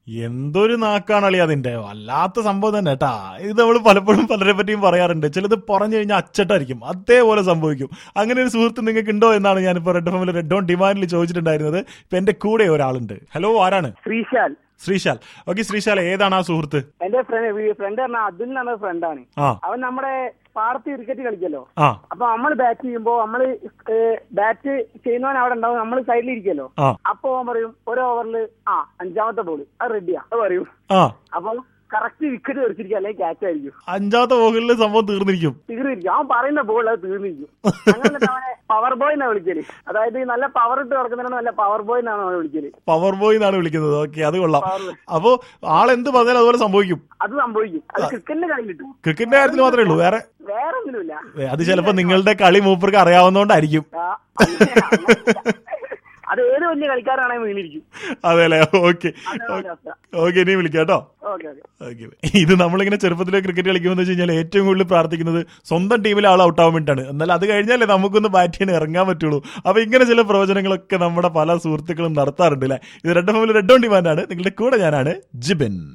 എന്തൊരു നാക്കാണ് അളി അതിന്റെ വല്ലാത്ത സംഭവം തന്നെ കേട്ടാ ഇത് നമ്മൾ പലപ്പോഴും പലരെ പറ്റിയും പറയാറുണ്ട് ചിലത് പറഞ്ഞു കഴിഞ്ഞാൽ അച്ചട്ടായിരിക്കും അതേപോലെ സംഭവിക്കും അങ്ങനെ ഒരു സുഹൃത്ത് നിങ്ങൾക്ക് ഉണ്ടോ എന്നാണ് ഞാനിപ്പോ റെഡ് ഫാമിലി റെഡ് ഓൺ ഡിമാൻഡിൽ ചോദിച്ചിട്ടുണ്ടായിരുന്നത് ഇപ്പൊ എന്റെ കൂടെ ഒരാളുണ്ട് ഹലോ ആരാണ് ശ്രീശാൽ ശ്രീശാൽ ഓക്കെ ശ്രീശാൽ ഏതാണ് ആ സുഹൃത്ത് എന്റെ ഫ്രണ്ട് പറഞ്ഞ അതുൽ എന്ന് പറഞ്ഞ ഫ്രണ്ടാണ് ആ അവൻ നമ്മുടെ പാടത്ത് ക്രിക്കറ്റ് കളിക്കല്ലോ ആ അപ്പൊ നമ്മൾ ബാറ്റ് ചെയ്യുമ്പോ നമ്മള് ബാറ്റ് ചെയ്യുന്നവൻ അവിടെ ഉണ്ടാവും നമ്മൾ സൈഡിൽ ഇരിക്കല്ലോ ആ അപ്പൊ അവൻ പറയും ഒരു ഓവറിൽ ആ അഞ്ചാമത്തെ ബോൾ അത് റെഡിയാ അത് പറയും ആ അപ്പൊ കറക്റ്റ് വിക്കറ്റ് തെറിച്ചിരിക്കും അല്ലെങ്കിൽ ക്യാച്ച് ആയിരിക്കും അഞ്ചാമത്തെ ഓവറിൽ സംഭവം തീർന്നിരിക്കും തീർന്നിരിക്കും അവൻ പറയുന്ന ബോൾ അത് തീർന്നിരിക്കും അങ്ങനെ എന്നിട്ട് അവനെ പവർ ബോയ് എന്നാ വിളിക്കല് അതായത് ഈ നല്ല പവർ ഇട്ട് കിടക്കുന്നതിനാണ് നല്ല പവർ ബോയ് എന്നാണ് അവനെ വിളിക്കല് പവർ ബോയ് എന്നാണ് വിളിക്കുന്നത് ഓക്കെ അത് കൊള്ളാം Power boy. അപ്പോ ആളെന്ത് പറഞ്ഞാലും അതുപോലെ സംഭവിക്കും അത് സംഭവിക്കും അത് ക്രിക്കറ്റിന്റെ കളി കിട്ടും ക്രിക്കറ്റിന്റെ കാര്യത്തിൽ മാത്രമേ ഉള്ളൂ വേറെ വേറെ ഒന്നുമില്ല ഏ, അത് ചിലപ്പോ നിങ്ങളുടെ കളി മൂപ്പർക്ക് അറിയാവുന്നതുകൊണ്ടായിരിക്കും ആ, അങ്ങനെ- അങ്ങനെ- അത് ഏത് വലിയ കളിക്കാരാണെങ്കിൽ വീണിരിക്കും അതെ അല്ലേ ഓക്കെ അതാണ് അവന്റെ അവസ്ഥ ഓക്കെ ഇനി വിളിക്കാം കേട്ടോ ഓക്കെ ഓക്കെ ഓക്കെ ഇത് നമ്മളിങ്ങനെ ചെറുപ്പത്തിലെ ക്രിക്കറ്റ് കളിക്കുമ്പോൾ വെച്ച് കഴിഞ്ഞാൽ ഏറ്റവും കൂടുതൽ പ്രാർത്ഥിക്കുന്നത് സ്വന്തം ടീമിലെ ആൾ ഔട്ട് ആവാൻ വേണ്ടിയിട്ടാണ് എന്നാൽ അത് കഴിഞ്ഞാലേ നമുക്കൊന്ന് ബാറ്റ് ചെയ്യാൻ ഇറങ്ങാൻ പറ്റുള്ളൂ അപ്പൊ ഇങ്ങനെ ചില പ്രവചനങ്ങളൊക്കെ നമ്മുടെ പല സുഹൃത്തുക്കളും നടത്താറുണ്ട് അല്ലേ ഇത് Red Family Red On Demand ആണ് നിങ്ങളുടെ കൂടെ ഞാനാണ് ജിബിൻ